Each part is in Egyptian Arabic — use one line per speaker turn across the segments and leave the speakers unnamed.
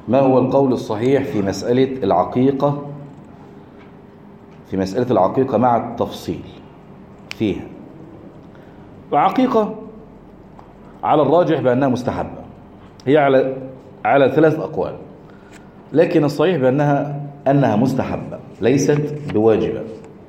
ما هو القول الصحيح في مسألة العقيقة في مسألة العقيقة مع التفصيل فيها العقيقة على الراجح بأنها مستحبة هي على على ثلاث أقوال لكن الصحيح بأنها أنها مستحبة ليست بواجبة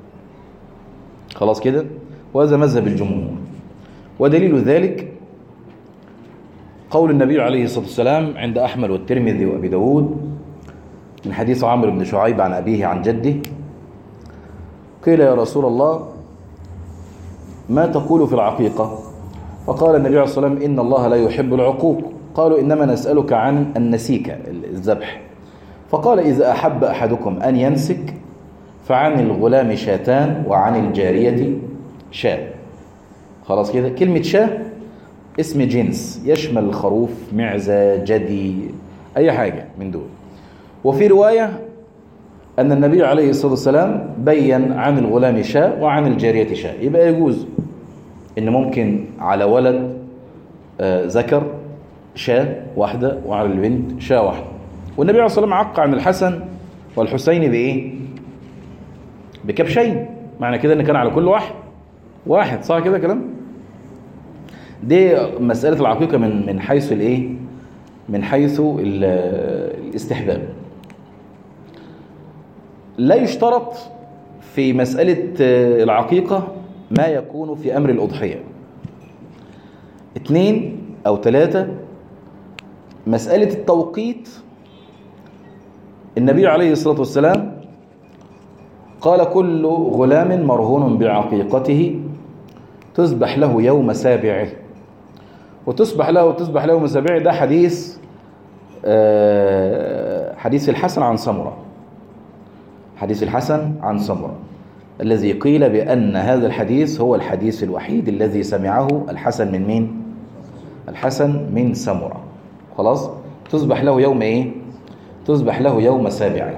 خلاص كده وهذا مذهب الجمهور ودليل ذلك قول النبي عليه الصلاة والسلام عند أحمد والترمذي وأبي داود من حديث عمرو بن شعيب عن أبيه عن جده قيل يا رسول الله ما تقول في العقيقة فقال النبي عليه الصلاة والسلام إن الله لا يحب العقوق قالوا إنما نسألك عن النسيكة الذبح فقال إذا أحب أحدكم أن ينسك فعن الغلام شاتان وعن الجارية شاة خلاص كده كلمة شاة اسم جنس يشمل الخروف معزة جدي أي حاجة من دول وفي رواية أن النبي عليه الصلاة والسلام بين عن الغلام شاء وعن الجارية شاء يبقى يجوز إن ممكن على ولد آه ذكر شاء واحدة وعلى البنت شاء واحدة والنبي عليه الصلاة والسلام عق عن الحسن والحسين بإيه؟ بكبشين معنى كده إن كان على كل واحد واحد صح كده كلام؟ دي مسألة العقيقة من من حيث الإيه؟ من حيث الاستحباب لا يشترط في مسألة العقيقة ما يكون في أمر الأضحية اثنين أو ثلاثة مسألة التوقيت النبي عليه الصلاة والسلام قال كل غلام مرهون بعقيقته تذبح له يوم سابعه وتسبح له تسبح له يوم سابعه ده حديث حديث الحسن عن سمره حديث الحسن عن سمرة الذي قيل بأن هذا الحديث هو الحديث الوحيد الذي سمعه الحسن من مين الحسن من سمرة خلاص تصبح له يوم ايه تصبح له يوم سابعه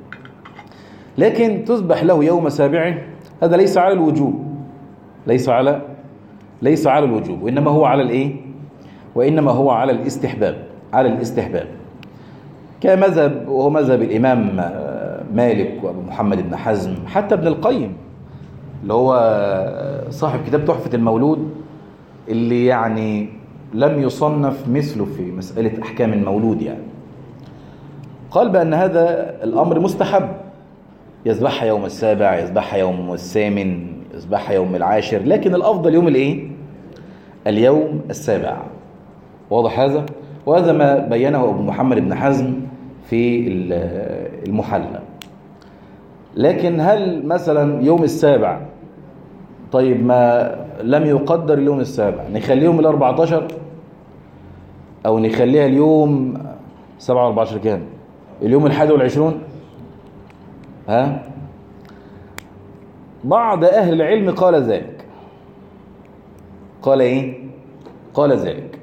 لكن تصبح له يوم سابعه هذا ليس على الوجوب ليس على ليس على الوجوب وإنما هو على الايه وإنما هو على الاستحباب على الاستحباب كمذهب وهو مذهب الإمام مالك وابو محمد بن حزم حتى ابن القيم اللي هو صاحب كتاب تحفة المولود اللي يعني لم يصنف مثله في مسألة أحكام المولود يعني قال بأن هذا الأمر مستحب يذبحها يوم السابع يذبحها يوم الثامن يذبحها يوم العاشر لكن الأفضل يوم الإيه؟ اليوم السابع واضح هذا؟ وهذا ما بينه أبو محمد بن حزم في المحلى لكن هل مثلا يوم السابع طيب ما لم يقدر اليوم السابع نخليهم ال 14 او نخليها اليوم 7 14 كام اليوم الحادي والعشرون ها بعض اهل العلم قال ذلك قال ايه قال ذلك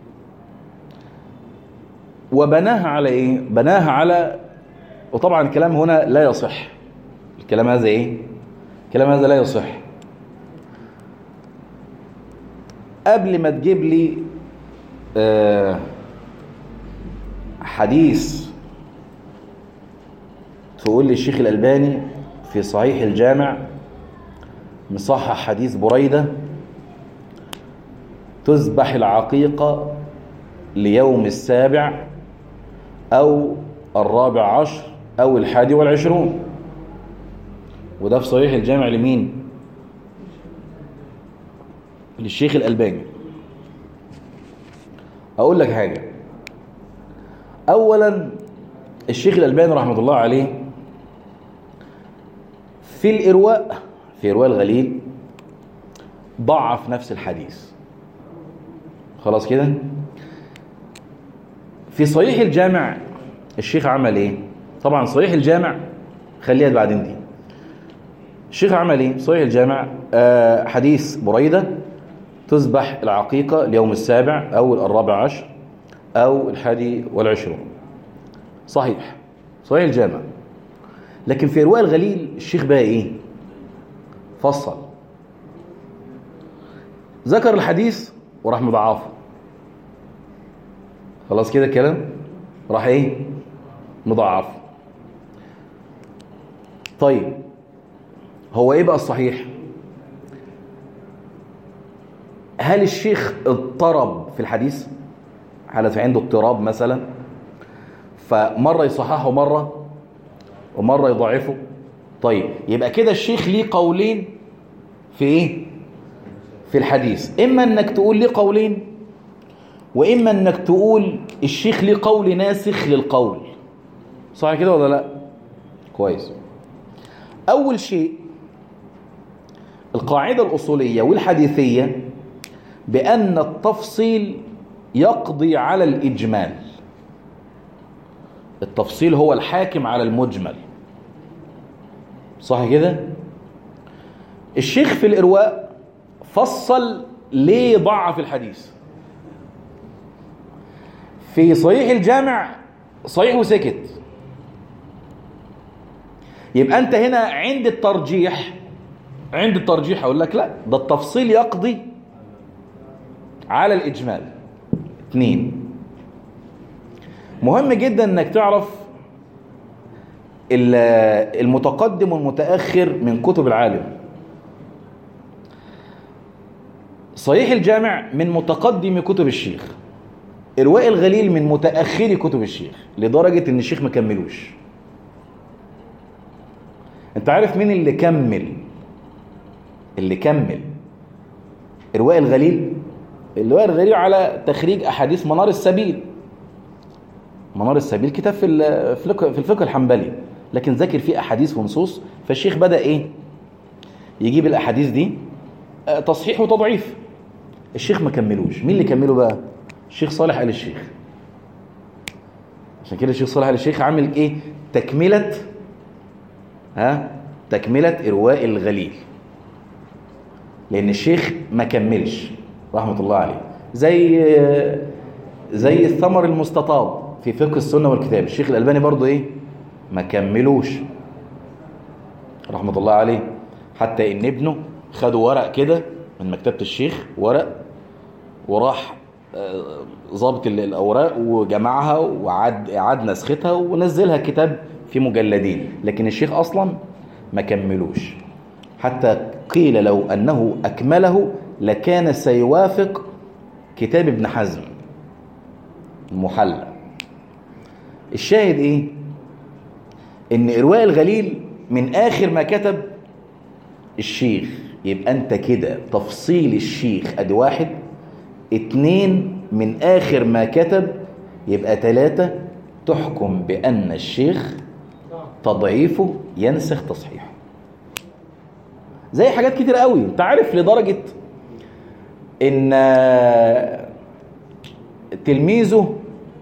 وبناها على ايه بناها على وطبعا الكلام هنا لا يصح الكلام هذا ايه الكلام هذا لا يصح قبل ما تجيب لي آه حديث تقول لي الشيخ الألباني في صحيح الجامع مصحح حديث بريدة تذبح العقيقة ليوم السابع أو الرابع عشر أو الحادي والعشرون وده في صحيح الجامع لمين للشيخ الألباني أقول لك حاجة أولا الشيخ الألباني رحمة الله عليه في الإرواء في إرواء الغليل ضعف نفس الحديث خلاص كده في صحيح الجامع الشيخ عمل ايه طبعا صحيح الجامع خليها بعدين دي الشيخ عمل ايه صحيح الجامع آه حديث بريدة تذبح العقيقة اليوم السابع او الرابع عشر او الحادي والعشرون صحيح صحيح الجامع لكن في رواية الغليل الشيخ بقى ايه فصل ذكر الحديث وراح مضاعفه خلاص كده الكلام راح ايه مضاعف طيب هو ايه بقى الصحيح هل الشيخ اضطرب في الحديث حدث عنده اضطراب مثلا فمرة يصححه مرة ومرة يضعفه طيب يبقى كده الشيخ ليه قولين في ايه في الحديث اما انك تقول ليه قولين واما انك تقول الشيخ ليه قول ناسخ للقول صح كده ولا لا كويس اول شيء القاعدة الأصولية والحديثية بأن التفصيل يقضي على الإجمال التفصيل هو الحاكم على المجمل صح كده الشيخ في الإرواء فصل ليه ضعف الحديث في صحيح الجامع صحيح وسكت يبقى أنت هنا عند الترجيح عند الترجيح أقول لك لا ده التفصيل يقضي على الإجمال اثنين مهم جدا انك تعرف المتقدم والمتأخر من كتب العالم صحيح الجامع من متقدم كتب الشيخ إرواء الغليل من متأخر كتب الشيخ لدرجة ان الشيخ ما كملوش انت عارف مين اللي كمل اللي كمل إرواء الغليل الرواية الغليل على تخريج أحاديث منار السبيل منار السبيل كتاب في في الفقه الحنبلي لكن ذاكر فيه أحاديث ونصوص فالشيخ بدأ إيه يجيب الأحاديث دي تصحيح وتضعيف الشيخ ما كملوش مين اللي كمله بقى الشيخ صالح آل الشيخ عشان كده الشيخ صالح آل الشيخ عامل إيه تكملة ها تكملة إرواء الغليل لأن الشيخ ما كملش رحمة الله عليه زي زي الثمر المستطاب في فقه السنة والكتاب الشيخ الألباني برضو إيه ما كملوش رحمة الله عليه حتى إن ابنه خدوا ورق كده من مكتبة الشيخ ورق وراح ظابط الأوراق وجمعها وعاد عاد نسختها ونزلها كتاب في مجلدين لكن الشيخ أصلا ما كملوش حتى قيل لو أنه أكمله لكان سيوافق كتاب ابن حزم المحلى الشاهد ايه ان ارواء الغليل من اخر ما كتب الشيخ يبقى انت كده تفصيل الشيخ ادي واحد اتنين من اخر ما كتب يبقى تلاتة تحكم بان الشيخ تضعيفه ينسخ تصحيحه زي حاجات كتير قوي انت عارف لدرجة ان تلميذه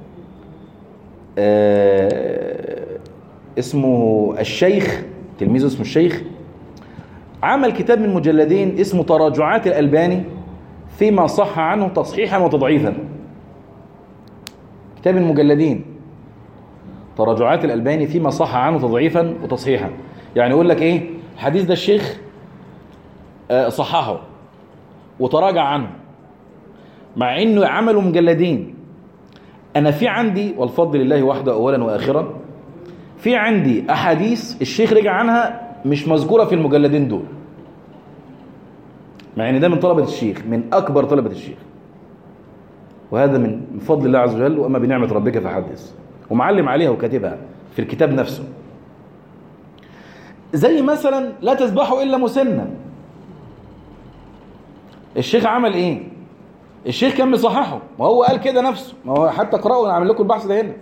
اسمه الشيخ تلميذه اسمه الشيخ عمل كتاب من مجلدين اسمه تراجعات الألباني فيما صح عنه تصحيحا وتضعيفا كتاب المجلدين تراجعات الألباني فيما صح عنه تضعيفا وتصحيحا يعني يقول لك ايه الحديث ده الشيخ صححه وتراجع عنه مع انه عملوا مجلدين انا في عندي والفضل لله وحده اولا واخرا في عندي احاديث الشيخ رجع عنها مش مذكوره في المجلدين دول مع ان ده من طلبه الشيخ من اكبر طلبه الشيخ وهذا من فضل الله عز وجل واما بنعمه ربك فحدث ومعلم عليها وكاتبها في الكتاب نفسه زي مثلا لا تذبحوا الا مسنا الشيخ عمل ايه الشيخ كان مصححه ما هو قال كده نفسه ما هو حتى اقرأوا انا عامل لكم البحث ده هنا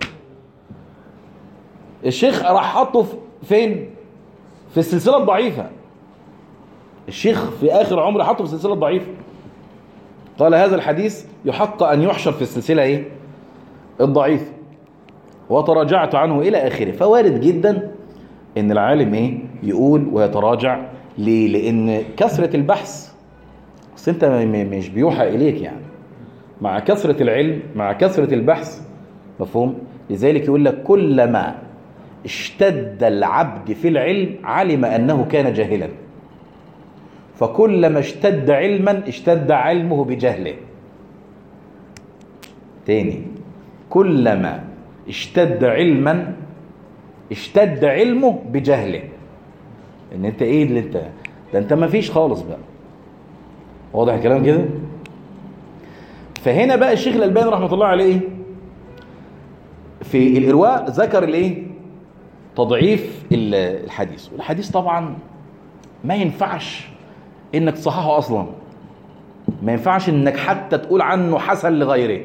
الشيخ راح حطه فين في السلسلة الضعيفة الشيخ في آخر عمره حطه في السلسلة الضعيفة قال هذا الحديث يحق أن يحشر في السلسلة إيه؟ الضعيفة وتراجعت عنه إلى آخره فوارد جدا إن العالم إيه؟ يقول ويتراجع ليه؟ لأن كثرة البحث أصل أنت مش بيوحى إليك يعني مع كثرة العلم مع كثرة البحث مفهوم؟ لذلك يقول لك كلما اشتد العبد في العلم علم أنه كان جاهلا فكلما اشتد علما اشتد علمه بجهله تاني كلما اشتد علما اشتد علمه بجهله ان انت ايه اللي انت ده انت ما فيش خالص بقى واضح الكلام كده فهنا بقى الشيخ الالباني رحمه الله عليه في الارواء ذكر الايه تضعيف الحديث والحديث طبعا ما ينفعش انك تصححه اصلا ما ينفعش انك حتى تقول عنه حسن لغيره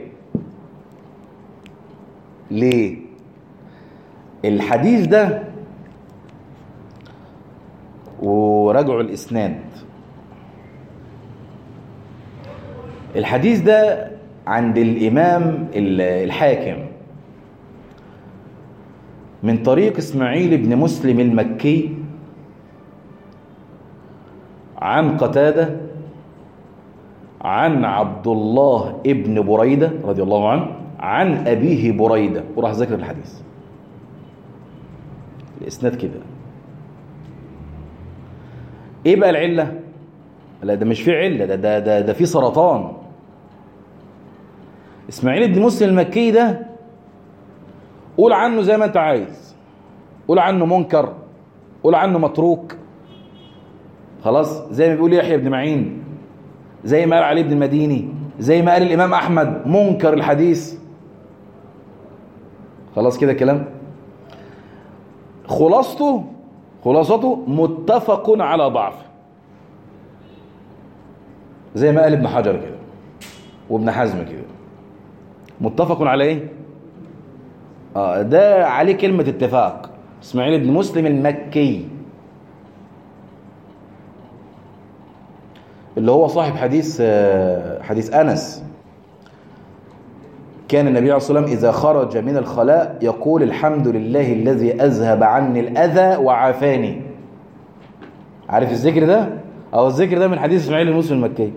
ليه الحديث ده وراجعوا الاسناد الحديث ده عند الامام الحاكم من طريق اسماعيل بن مسلم المكي عن قتاده عن عبد الله ابن بريده رضي الله عنه عن ابيه بريده وراح ذكر الحديث الاسناد كده ايه بقى العله لا ده مش في عله ده ده ده, ده في سرطان اسماعيل بن مسلم المكي ده قول عنه زي ما انت عايز قول عنه منكر قول عنه متروك خلاص زي ما بيقول يحيى بن معين زي ما قال علي بن المديني زي ما قال الامام احمد منكر الحديث خلاص كده كلام خلاصته خلاصته متفق على ضعفه زي ما قال ابن حجر كده وابن حزم كده متفق على ايه اه ده عليه كلمة اتفاق اسماعيل بن مسلم المكي اللي هو صاحب حديث حديث انس كان النبي عليه الصلاه والسلام اذا خرج من الخلاء يقول الحمد لله الذي اذهب عني الاذى وعافاني عارف الذكر ده او الذكر ده من حديث اسماعيل بن مسلم المكي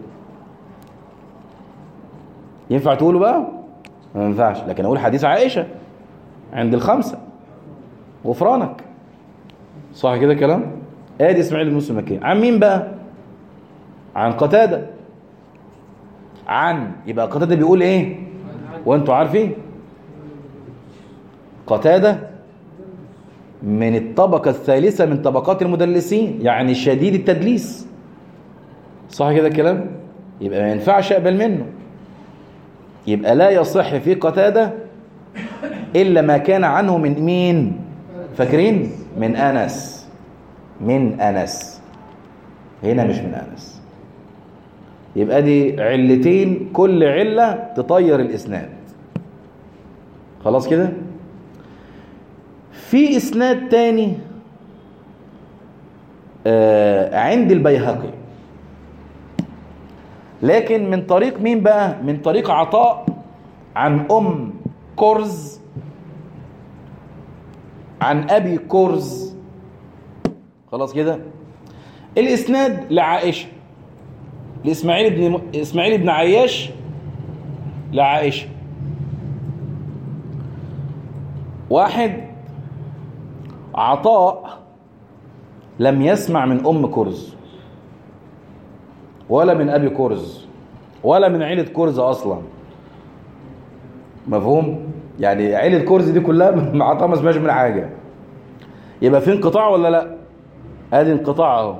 ينفع تقوله بقى ما ينفعش لكن اقول حديث عائشه عند الخمسه غفرانك صح كده كلام ادي اسماعيل بن مسلم المكي عن مين بقى عن قتاده عن يبقى قتاده بيقول ايه وانتوا عارفين قتاده من الطبقه الثالثه من طبقات المدلسين يعني شديد التدليس صح كده الكلام يبقى ما ينفعش اقبل منه يبقى لا يصح في قتاده الا ما كان عنه من مين فاكرين من انس من انس هنا مش من انس يبقى دي علتين كل عله تطير الاسناد خلاص كده في اسناد تاني آه عند البيهقي لكن من طريق مين بقى من طريق عطاء عن ام كرز عن ابي كرز خلاص كده الاسناد لعائشه لاسماعيل بن اسماعيل بن عياش لعائشه واحد عطاء لم يسمع من ام كرز ولا من ابي كرز ولا من عيله كرز اصلا مفهوم يعني عيله كرز دي كلها عطاء ما سمعش من حاجه يبقى في انقطاع ولا لا ادي انقطاع اهو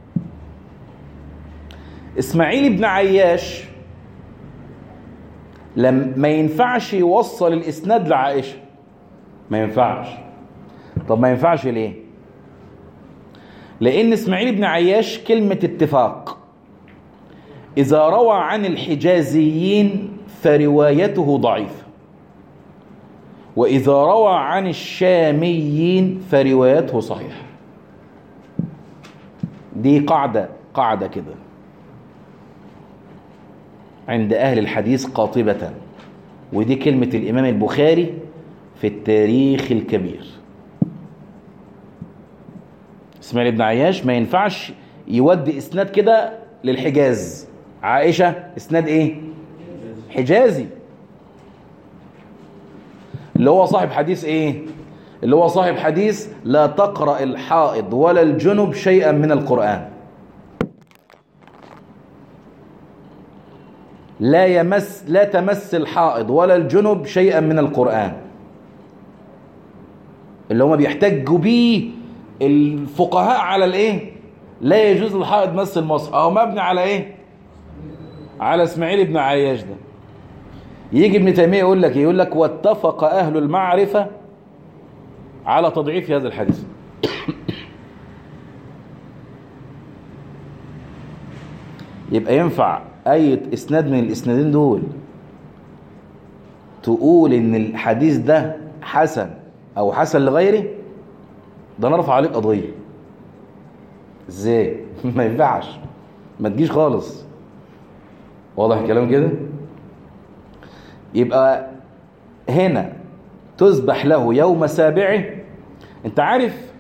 اسماعيل بن عياش لم ما ينفعش يوصل الاسناد لعائشه ما ينفعش طب ما ينفعش ليه لان اسماعيل بن عياش كلمه اتفاق اذا روى عن الحجازيين فروايته ضعيفه واذا روى عن الشاميين فروايته صحيحه دي قاعده قاعده كده عند أهل الحديث قاطبة ودي كلمة الإمام البخاري في التاريخ الكبير اسماعيل بن عياش ما ينفعش يودي إسناد كده للحجاز عائشة إسناد إيه حجازي اللي هو صاحب حديث إيه اللي هو صاحب حديث لا تقرأ الحائض ولا الجنب شيئا من القرآن لا يمس لا تمس الحائض ولا الجنب شيئا من القرآن اللي هم بيحتجوا بيه الفقهاء على الايه لا يجوز للحائض مس المصحف او مبني على ايه على اسماعيل بن عياش ده يجي ابن تيميه يقول لك يقول لك واتفق اهل المعرفه على تضعيف هذا الحديث يبقى ينفع اي اسناد من الاسنادين دول تقول ان الحديث ده حسن او حسن لغيره ده نرفع عليك قضيه ازاي ما ينفعش ما تجيش خالص واضح الكلام كده يبقى هنا تذبح له يوم سابعه انت عارف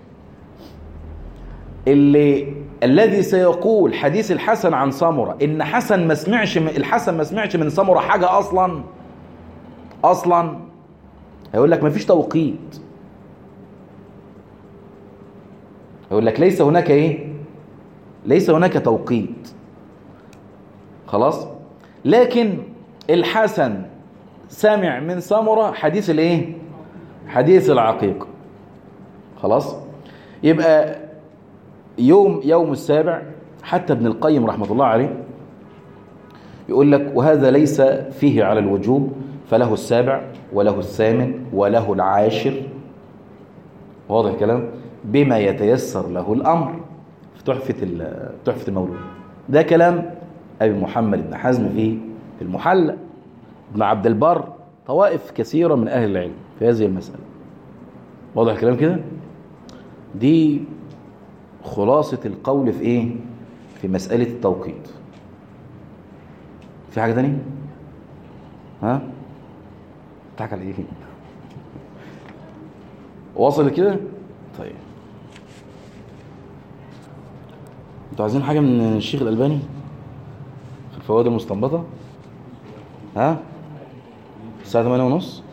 اللي الذي سيقول حديث الحسن عن سمرة ان حسن ما سمعش من الحسن ما سمعش من سمرة حاجة اصلا اصلا هيقول لك ما فيش توقيت هيقول لك ليس هناك ايه ليس هناك توقيت خلاص لكن الحسن سمع من سمرة حديث الايه حديث العقيقة خلاص يبقى يوم يوم السابع حتى ابن القيم رحمة الله عليه يقول لك وهذا ليس فيه على الوجوب فله السابع وله الثامن وله العاشر واضح الكلام بما يتيسر له الأمر في تحفة تحفة المولود ده كلام أبي محمد بن حزم في المحلى ابن عبد البر طوائف كثيرة من أهل العلم في هذه المسألة واضح الكلام كده دي خلاصة القول في ايه في مسألة التوقيت في حاجة تانية ها بتضحك على ايه واصل كده طيب انتوا عايزين حاجة من الشيخ الألباني في الفوائد المستنبطة ها الساعة 8 ونص